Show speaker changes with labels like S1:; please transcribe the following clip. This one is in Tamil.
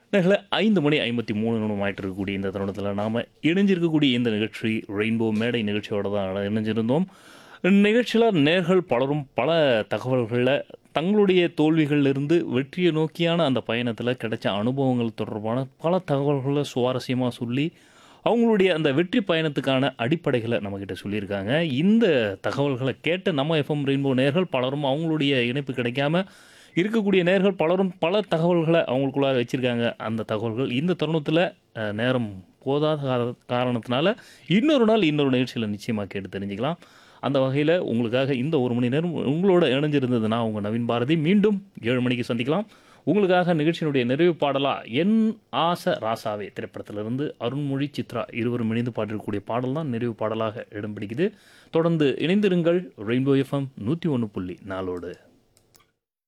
S1: நேர்களே ஐந்து மணி ஐம்பத்தி மூணு நிமிடம் ஆயிட்டு இருக்கக்கூடிய இந்த தருணத்தில் நாம் இணைஞ்சிருக்கக்கூடிய இந்த நிகழ்ச்சி ரெயின்போ மேடை நிகழ்ச்சியோட தான் இணைஞ்சிருந்தோம் நிகழ்ச்சியில் நேர்கள் பலரும் பல தகவல்களில் தங்களுடைய தோல்விகளிலிருந்து வெற்றியை நோக்கியான அந்த பயணத்தில் கிடைச்ச அனுபவங்கள் தொடர்பான பல தகவல்களை சுவாரஸ்யமாக சொல்லி அவங்களுடைய அந்த வெற்றி பயணத்துக்கான அடிப்படைகளை நம்மக்கிட்ட சொல்லியிருக்காங்க இந்த தகவல்களை கேட்ட நம்ம எஃப்எம் ரெயின்போ நேர்கள் பலரும் அவங்களுடைய இணைப்பு கிடைக்காம இருக்கக்கூடிய நேர்கள் பலரும் பல தகவல்களை அவங்களுக்குள்ளார வச்சுருக்காங்க அந்த தகவல்கள் இந்த தருணத்தில் அஹ், நேரம் போதாத கார- காரணத்தினால இன்னொரு நாள் இன்னொரு நிகழ்ச்சியில் நிச்சயமாக கேட்டு தெரிஞ்சுக்கலாம் அந்த வகையில் உங்களுக்காக இந்த ஒரு மணி நேரம் உங்களோட இணைஞ்சிருந்தது நான் உங்கள் நவீன் பாரதி மீண்டும் ஏழு மணிக்கு சந்திக்கலாம் உங்களுக்காக நிகழ்ச்சியினுடைய நிறைவு பாடலாக என் ஆசை ராசாவே திரைப்படத்திலிருந்து அருண்மொழி சித்ரா இருவரும் இணைந்து பாடிருக்கக்கூடிய பாடல் தான் நிறைவு பாடலாக இடம் பிடிக்குது தொடர்ந்து இணைந்திருங்கள் ரெயின்போ எஃப்எம் நூற்றி ஒன்று புள்ளி நாலோடு